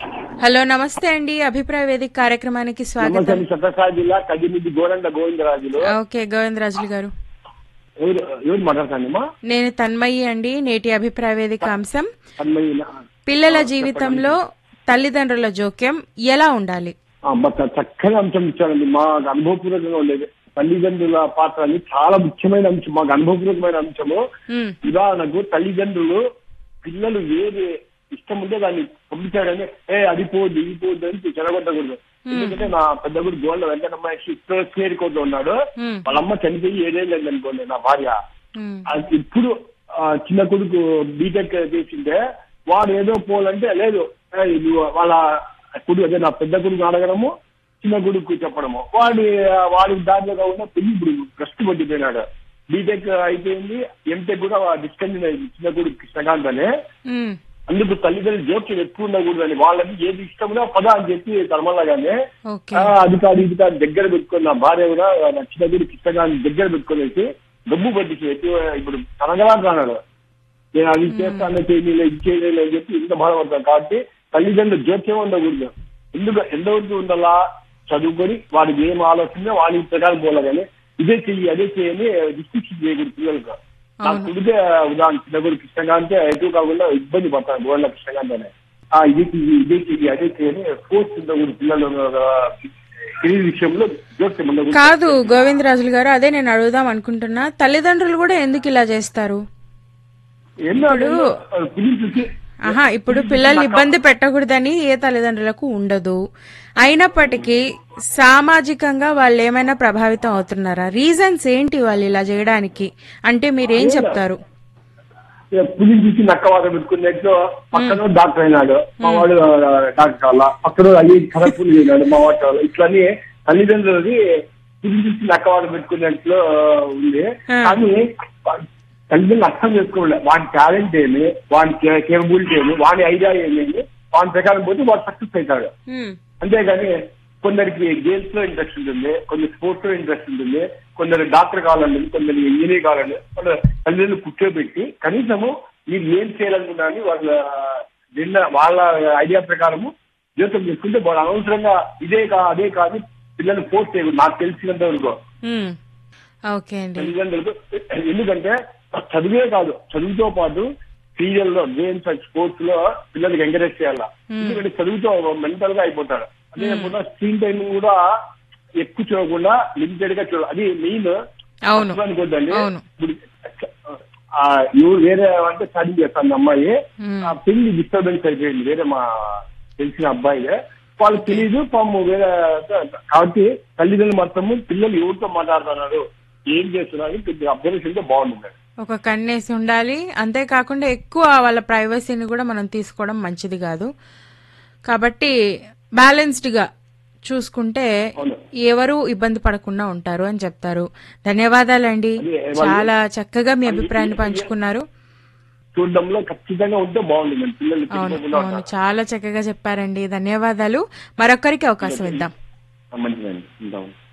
Hello నమస్తే అండి అభిప్రాయ వేదిక కార్యక్రమానికి నమస్తే స్వాగతం అండి సత్యసాయి జిల్లా కదిమిది గోరంట గోవిందరాజులు ఓకే గోవిందరాజులు గారు ఎవరు ఎవరు మాట్లాడతానమ్మా నేను తన్మయ్యి అండి నేటి అభిప్రాయ వేదిక అంశం అన్నయ్య నా- పిల్లల జీవితంలో తల్లిదండ్రుల జోక్యం ఎలా ఉండాలి ఆ, అమ్మ చ- చక్కని అంశం ఇచ్చారండి మా అనుభవపూర్వకంగా ఉండేది తల్లిదండ్రుల పాత్ర అని చాలా ముఖ్యమైన అంశం మాకు అనుభవపూర్వకమైన అంశము ఉమ్, ఉదాహరణకు తల్లిదండ్రులు పిల్లలు ఏది ఇష్టం ఉంటే దాన్ని పంపించాడని ఏ అది పోద్దు ఇది పోద్దు అని చెడగొట్టకూడదు ఎందుకంటే నా పెద్ద గుడి గోల్డ్ వెంకటమ్మ ఇప్పుడు చేరుకోతూ ఉన్నాడు ఉమ్, వాళ్ళ అమ్మ చనిపోయి ఏడేళ్ళు అయింది అనుకోండి నా భార్య ఉమ్, అది ఇప్పుడు ఆ, చిన్న కొడుకు బీటెక్ చేసింటే వాడు ఏదో పోలంటే లేదు ఏ, ఇది వాళ్ళ కొడుకు అదే నా పెద్ద కొడుకు అడగడము చిన్న కొడుకు చెప్పడము వాడి వాడి దారిలో కాకుండా పెళ్లి ఇప్పుడు కష్ట పట్టిపోయినాడు బీటెక్ అయిపోయింది ఎంటెక్ కూడా డిస్కంటిన్యూ అయింది చిన్న కొడుకు కృష్ణకాంత్ అని ఉమ్, అందుకు తల్లిదండ్రులు జోక్యం ఎక్కువ ఉండకూడదని వాళ్ళకి ఏది ఇష్టమో పద అని చెప్పి తరమల్లగానే ఓకే ఆ, అది కాదు ఇది కాదు దగ్గర పెట్టుకుని నా భార్య కూడా నా చిన్న గుడి కిష్టగాన్ని దగ్గర పెట్టుకునేసి డబ్బు పట్టించి ఇప్పుడు తనగలాడుతున్నాడు నేను అది చేస్తాను చేయలేదు ఇది చేయలేదు అని చెప్పి ఇంత బాధపడతాను కాబట్టి తల్లిదండ్రులు జోక్యం ఉండకూడదు ఎందుకు ఎంతవరకు ఉండాలా చదువుకొని వాడికి ఏం ఆలోచన వాడి ప్రకారం పోలే కానీ ఇదే చెయ్యి అదే చేయని రిస్ట్రిక్షన్ చేయకూడదు పిల్లలకు నా అవును. కొడుకే ఉదాహరణ చిన్న గుడి కృష్ణకాంతే ఎక్కువ కాకుండా ఇబ్బంది పడతాను గోళ్ళ కృష్ణకాంత్ అనే ఆ ఇది చెయ్యి ఇదే చెయ్యి అదే చేయని ఫోర్స్ ఉండకూడదు పిల్లలు ఈ విషయంలో జోక్యం ఉండకూడదు కాదు గోవిందరాజులు గారు అదే నేను అడుగుదాం అనుకుంటున్నా తల్లిదండ్రులు కూడా ఎందుకు ఇలా చేస్తారు ఎన్నో ఎన్నో పిల్లలు చూసి ఆహా ఇప్పుడు పిల్లల్ని ఇబ్బంది పెట్టకూడదని ఏ తల్లిదండ్రులకు ఉండదు అయినప్పటికీ సామాజికంగా వాళ్ళు ఏమైనా ప్రభావితం అవుతున్నారా రీజన్స్ ఏంటి వాళ్ళు ఇలా చేయడానికి అంటే మీరేం చెప్తారు పులిని చూసి నక్క వాత పెట్టుకున్నట్టు పక్కన డాక్టర్ అయినాడు మా వాడు ఆ, డాక్టర్ కావాల పక్కన అయ్యి కలర్ఫుల్ అయినాడు మా వాడు కావాల ఇట్లని తల్లిదండ్రులది పులిని చూసి నక్క వాత పెట్టుకున్నట్లు ఉంది ఆ. కానీ తల్లిదండ్రులు అర్థం చేసుకోవాలి వాడి టాలెంట్ ఏమి వాడి కేపబిలిటీ ఏమి వాడి ఐడియా ఏమి వాడి ప్రకారం పోతే వాడు సక్సెస్ అవుతాడు ఉమ్, అంతేగాని కొందరికి గేమ్స్ లో ఇంట్రెస్ట్ ఉంటుంది కొందరు స్పోర్ట్స్ లో ఇంట్రెస్ట్ ఉంటుంది కొందరు డాక్టర్ కావాలండి కొందరు ఇంజనీర్ కావాలండి కొందరు తల్లిదండ్రులు కూర్చోబెట్టి కనీసము మీరు ఏం చేయాలనుకున్నారని వాళ్ళ నిన్న వాళ్ళ ఐడియా ప్రకారము జీవితం చేసుకుంటే వాళ్ళు అనవసరంగా ఇదే కా అదే కాదు పిల్లల్ని ఫోర్స్ చేయకూడదు నాకు తెలిసినంత వరకు ఉమ్. ఓకే అండి తల్లిదండ్రులకు ఎందుకంటే చదువే కాదు చదువుతో పాటు సీరియల్ లో గేమ్స్ అండ్ స్పోర్ట్స్ లో పిల్లలకి ఎంకరేజ్ చేయాలి ఎందుకంటే చదువుతో మెంటల్ గా అయిపోతాడు అదే కాకుండా స్క్రీన్ టైం కూడా ఎక్కువ చూడకుండా లిమిటెడ్ గా చూడాలి అది మెయిన్ అవును అనుకోద్దండి అవును. ఇప్పుడు ఆ, ఎవరు వేరే అంటే స్టడీ చేస్తాను అమ్మాయి ఉమ్, ఆ పెళ్లి డిస్టర్బెన్స్ అయిపోయింది వేరే మా తెలిసిన అబ్బాయి వాళ్ళకి తెలియదు పాము వేరే కాబట్టి తల్లిదండ్రులు మొత్తము పిల్లలు ఎవరితో మాట్లాడుతున్నారు ఏం చేస్తున్నారు కొద్దిగా అబ్జర్వేషన్ తో బాగుంటుంది ఒక కన్నేసి ఉండాలి అంతేకాకుండా ఎక్కువ వాళ్ళ ప్రైవసీని కూడా మనం తీసుకోవడం మంచిది కాదు కాబట్టి బ్యాలెన్స్డ్ గా చూసుకుంటే అవును. ఎవరు ఇబ్బంది పడకుండా ఉంటారు అని చెప్తారు ధన్యవాదాలండి అదే, వాళ్ళు- చాలా చక్కగా మీ అభిప్రాయాన్ని పంచుకున్నారు చూడడంలో ఖచ్చితంగా ఉంటే బాగుంటుంది పిల్లలు అవును తిట్టుకోకుండా అవును ఉంటారు చాలా చక్కగా చెప్పారండి ధన్యవాదాలు మరొకరికి అవకాశం ఇద్దాం మంచిదండి ఉంటాము